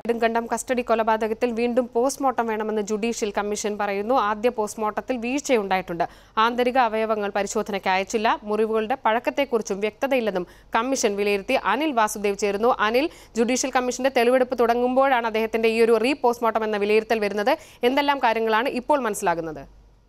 Nedumkandam custody കൊലപാതകത്തിൽ വീണ്ടും postmortem വേണമെന്ന് ജുഡീഷ്യൽ കമ്മീഷൻ പറയുന്നു ആദ്യ പോസ്റ്റ്മോർട്ടത്തിൽ വീഴ്ചയുണ്ടായിട്ടുണ്ട് ആന്തരിക അവയവങ്ങൾ പരിശോധനയ്ക്ക് അയച്ചില്ല മുറിവുകളുടെ പഴക്കത്തെക്കുറിച്ചും വ്യക്തതയില്ലെന്നും കമ്മീഷൻ വിലയിരുത്തി അനിൽ വാസുദേവ് ചേരുന്നു അനിൽ ജുഡീഷ്യൽ കമ്മീഷന്റെ തെളിവെടുപ്പ് തുടങ്ങുമ്പോഴാണ് അദ്ദേഹത്തിന്റെ ഈ ഒരു റീ പോസ്റ്റ്മോർട്ടം എന്ന വിലയിരുത്തൽ വരുന്നത് എന്തെല്ലാം കാര്യങ്ങളാണ് ഇപ്പോൾ മനസ്സിലാകുന്നത്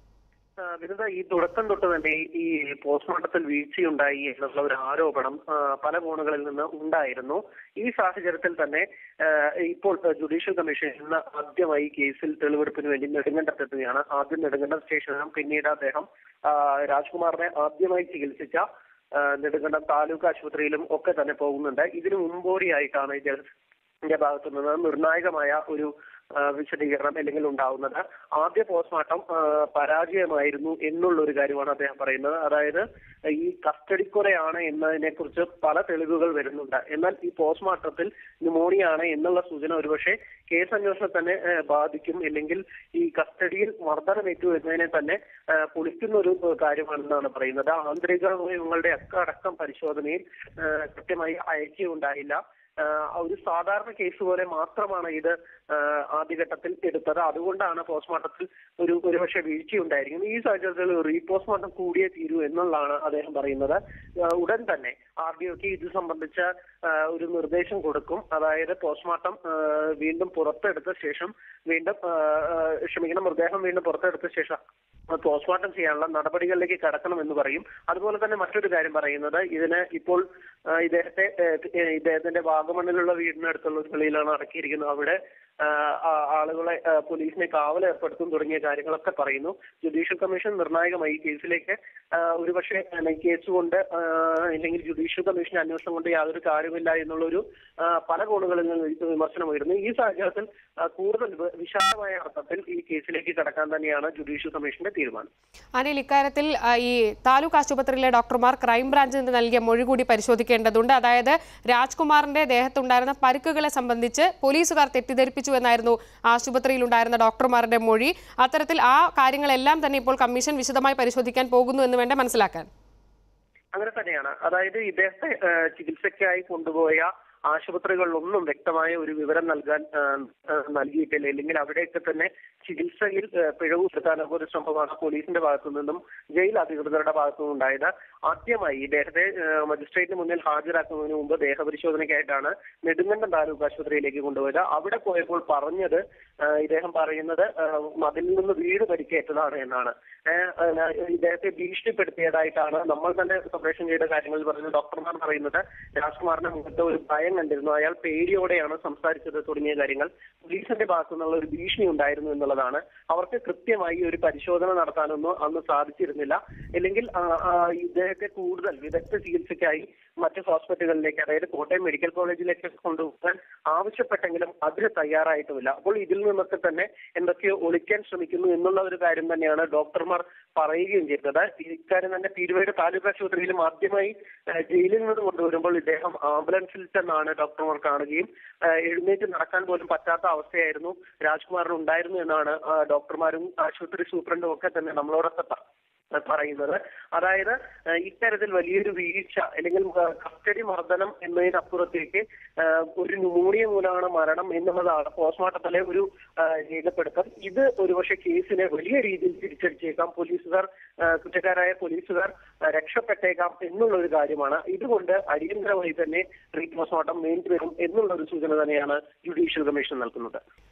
ആ, വിനിത ഈ തുടക്കം തൊട്ട് തന്നെ ഈ പോസ്റ്റ്മോർട്ടത്തിൽ വീഴ്ചയുണ്ടായി എന്നുള്ള ഒരു ആരോപണം ആ, പല കോണുകളിൽ നിന്ന് ഉണ്ടായിരുന്നു ഈ സാഹചര്യത്തിൽ തന്നെ ആ, ഇപ്പോൾ ജുഡീഷ്യൽ കമ്മീഷൻ ഇന്ന് ആദ്യമായി ഈ കേസിൽ തെളിവെടുപ്പിന് വേണ്ടി നെടുങ്കണ്ടത്തെത്തുകയാണ് ആദ്യം നെടുങ്കണ്ടം സ്റ്റേഷനിലും പിന്നീട് അദ്ദേഹം ആ, രാജ്കുമാറിനെ ആദ്യമായി ചികിത്സിച്ച ആ, നെടുങ്കണ്ടം താലൂക്ക് ആശുപത്രിയിലും ഒക്കെ തന്നെ പോകുന്നുണ്ട് ഇതിനു മുമ്പോടിയായിട്ടാണ് ഇദ്ദേഹത്തിന്റെ ഭാഗത്തു നിന്ന് നിർണായകമായ ഒരു ആ, വിശദീകരണം അല്ലെങ്കിൽ ഉണ്ടാവുന്നത് ആദ്യ പോസ്റ്റ്മോർട്ടം ആ, പരാജയമായിരുന്നു എന്നുള്ള ഒരു കാര്യമാണ് അദ്ദേഹം പറയുന്നത് അതായത് ഈ കസ്റ്റഡി കൊലയാണ് എന്നതിനെ കുറിച്ച് പല തെളിവുകൾ വരുന്നുണ്ട് എന്നാൽ ഈ പോസ്റ്റ്മോർട്ടത്തിൽ ന്യൂമോണിയ ആണ് എന്നുള്ള സൂചന ഒരുപക്ഷെ കേസ് അന്വേഷണം തന്നെ ആ, ബാധിക്കും അല്ലെങ്കിൽ ഈ കസ്റ്റഡിയിൽ മർദ്ദനമേറ്റു എന്നതിനെ തന്നെ ആ, പൊളിക്കുന്ന ഒരു കാര്യമാണെന്നാണ് പറയുന്നത് ആന്തരിക അവയവങ്ങളുടെ ഒക്കെ അടക്കം പരിശോധനയിൽ ആ, കൃത്യമായി അയക്കുകയുണ്ടായില്ല ആഹ് ഒരു സാധാരണ കേസ് പോലെ മാത്രമാണ് ഇത് ആഹ് ആദ്യഘട്ടത്തിൽ എടുത്തത് അതുകൊണ്ടാണ് പോസ്റ്റ്മോർട്ടത്തിൽ ഒരു ഒരുപക്ഷെ വീഴ്ചയുണ്ടായിരിക്കും ഈ സാഹചര്യത്തിൽ റീ പോസ്റ്റ്മോർട്ടം കൂടിയേ തീരൂ എന്നുള്ളതാണ് അദ്ദേഹം പറയുന്നത് ആഹ് ഉടൻ തന്നെ ആർ ഡി ഒക്ക് ഇത് സംബന്ധിച്ച ആഹ് ഒരു നിർദ്ദേശം കൊടുക്കും അതായത് പോസ്റ്റ്മോർട്ടം ആഹ് വീണ്ടും പുറത്തെടുത്ത ശേഷം വീണ്ടും ആഹ് ആഹ് ക്ഷമിക്കണം മൃതദേഹം വീണ്ടും പുറത്തെടുത്ത ശേഷം പോസ്റ്റ്മോർട്ടം ചെയ്യാനുള്ള നടപടികളിലേക്ക് കടക്കണം എന്ന് പറയും അതുപോലെ തന്നെ മറ്റൊരു കാര്യം പറയുന്നത് ഇതിന് ഇപ്പോൾ ആ, ഇദ്ദേഹത്തെ ഏ, ഇദ്ദേഹത്തിന്റെ വാഗമണ്ണിലുള്ള വീടിനടുത്തുള്ള ഒരു വെളിയിലാണ് അടക്കിയിരിക്കുന്നത് അവിടെ ആ, ആ- ആളുകളെ ആ, പോലീസിനെ കാവൽ ഏർപ്പെടുത്തും തുടങ്ങിയ കാര്യങ്ങളൊക്കെ പറയുന്നു ജുഡീഷ്യൽ കമ്മീഷൻ നിർണായകമായി ഈ കേസിലേക്ക് ആ, ഒരുപക്ഷെ ആ, കേസ് കൊണ്ട് ആ, അല്ലെങ്കിൽ ജുഡീഷ്യൽ കമ്മീഷൻ അന്വേഷണം കൊണ്ട് യാതൊരു കാര്യമില്ല എന്നുള്ളൊരു ആ, പല കോണുകളിൽ നിന്ന് വിമർശനം ഉയരുന്നു ഈ സാഹചര്യത്തിൽ ആ, കൂടുതൽ വി- വിശാലമായ അർത്ഥത്തിൽ ഈ കേസിലേക്ക് കടക്കാൻ തന്നെയാണ് ജുഡീഷ്യൽ കമ്മീഷന്റെ തീരുമാനം അനിൽ ഇക്കാര്യത്തിൽ ആ, ഈ താലൂക്ക് ആശുപത്രിയിലെ ഡോക്ടർമാർ ക്രൈംബ്രാഞ്ചിന് നൽകിയ മൊഴി കൂടി പരിശോധിക്കേണ്ടതുണ്ട് അതായത് രാജ്കുമാറിന്റെ ദേഹത്തുണ്ടായിരുന്ന പരുക്കുകളെ സംബന്ധിച്ച് പോലീസുകാർ തെറ്റിദ്ധരിപ്പിച്ചു എന്നായിരുന്നു ആശുപത്രിയിൽ ഉണ്ടായിരുന്ന ഡോക്ടർമാരുടെ മൊഴി അത്തരത്തിൽ ആ കാര്യങ്ങളെല്ലാം തന്നെ ഇപ്പോൾ കമ്മീഷൻ വിശദമായി പരിശോധിക്കാൻ പോകുന്നു എന്ന് വേണ്ട മനസ്സിലാക്കാൻ അങ്ങനെ തന്നെയാണ് അതായത് ഇദ്ദേഹത്തെ ആ, ചികിത്സയ്ക്കായി കൊണ്ടുപോയ ആശുപത്രികളിലൊന്നും വ്യക്തമായ ഒരു വിവരം നൽകാൻ ആ, ആ, നൽകിയിട്ടില്ല അല്ലെങ്കിൽ അവിടെയൊക്കെ തന്നെ ചികിത്സയിൽ ആ, പിഴവ് വരുത്താനുള്ള ഒരു ശ്രമമാണ് പോലീസിന്റെ ഭാഗത്തു നിന്നും ജയിൽ അധികൃതരുടെ ഭാഗത്തു നിന്നും ഉണ്ടായത് ആദ്യമായി ഇദ്ദേഹത്തെ ആ, മജിസ്ട്രേറ്റിന് മുന്നിൽ ഹാജരാക്കുന്നതിന് മുമ്പ് ദേഹപരിശോധനയ്ക്കായിട്ടാണ് നെടുങ്കണ്ടം താലൂക്ക് ആശുപത്രിയിലേക്ക് കൊണ്ടുപോയത് അവിടെ പോയപ്പോൾ പറഞ്ഞത് ആ, ഇദ്ദേഹം പറയുന്നത് ആ, മതിലിൽ നിന്ന് വീട് പരിക്കേറ്റതാണ് എന്നാണ് ഏ, ആ, ഇദ്ദേഹത്തെ ഭീഷണിപ്പെടുത്തിയതായിട്ടാണ് നമ്മൾ തന്നെ സംപ്രേഷണം ചെയ്ത കാര്യങ്ങളിൽ പറയുന്നത് ഡോക്ടർമാർ പറയുന്നത് രാജ്കുമാറിന്റെ മുഖത്ത് ഒരു ഭയം കണ്ടിരുന്നു അയാൾ പേടിയോടെയാണ് സംസാരിച്ചത് തുടങ്ങിയ കാര്യങ്ങൾ പോലീസിന്റെ ഭാഗത്തു നിന്നുള്ള ഒരു ഭീഷണി ഉണ്ടായിരുന്നു എന്നുള്ളതാണ് അവർക്ക് കൃത്യമായി ഒരു പരിശോധന നടത്താനൊന്നും അന്ന് സാധിച്ചിരുന്നില്ല അല്ലെങ്കിൽ ആ, ആ, ഇദ്ദേഹത്തെ കൂടുതൽ വിദഗ്ധ ചികിത്സയ്ക്കായി മറ്റ് ഹോസ്പിറ്റലുകളിലേക്ക് അതായത് കോട്ടയം മെഡിക്കൽ കോളേജിലേക്ക് കൊണ്ടുപോകാൻ ആവശ്യപ്പെട്ടെങ്കിലും അതിന് തയ്യാറായിട്ടുമില്ല അപ്പോൾ ഇതിൽ നിന്നൊക്കെ തന്നെ എന്തൊക്കെയോ ഒളിക്കാൻ ശ്രമിക്കുന്നു എന്നുള്ള ഒരു കാര്യം തന്നെയാണ് ഡോക്ടർമാർ പറയുകയും ചെയ്തത് ഇക്കാര്യം തന്നെ പീരുമേട് താലൂക്ക് ആശുപത്രിയിലും ആദ്യമായി ആ, ജയിലിൽ നിന്ന് കൊണ്ടുവരുമ്പോൾ ഇദ്ദേഹം ആംബുലൻസിൽ ചെന്നാണ് ഡോക്ടർമാർ കാണുകയും ആ, എഴുന്നേറ്റ് നടക്കാൻ പോലും പറ്റാത്ത അവസ്ഥയായിരുന്നു രാജ്കുമാറിന് ഉണ്ടായിരുന്നു എന്നാണ് ആ, ഡോക്ടർമാരും ആശുപത്രി സൂപ്രണ്ടും ഒക്കെ തന്നെ നമ്മളോടൊക്കെ പ- പറയുന്നത് അതായത് ആ, ഇത്തരത്തിൽ വലിയൊരു വീഴ്ച അല്ലെങ്കിൽ ആ, കസ്റ്റഡി മർദ്ദനം എന്നതിനപ്പുറത്തേക്ക് ആ, ഒരു ന്യൂമോണിയ മൂലമാണ് മരണം എന്നുള്ളതാണ് പോസ്റ്റ്മോർട്ടത്തിലെ ഒരു ആ, രേഖപ്പെടുത്തൽ ഇത് ഒരുപക്ഷെ കേസിനെ വലിയ രീതിയിൽ തിരിച്ചടിച്ചേക്കാം പോലീസുകാർ ആ, കുറ്റക്കാരായ പോലീസുകാർ ആ, രക്ഷപ്പെട്ടേക്കാം എന്നുള്ള ഒരു കാര്യമാണ് ഇതുകൊണ്ട് അടിയന്തരമായി തന്നെ റീ പോസ്റ്റ്മോർട്ടം വേണ്ടിവരും എന്നുള്ള ഒരു സൂചന തന്നെയാണ് ജുഡീഷ്യൽ കമ്മീഷൻ നൽകുന്നത്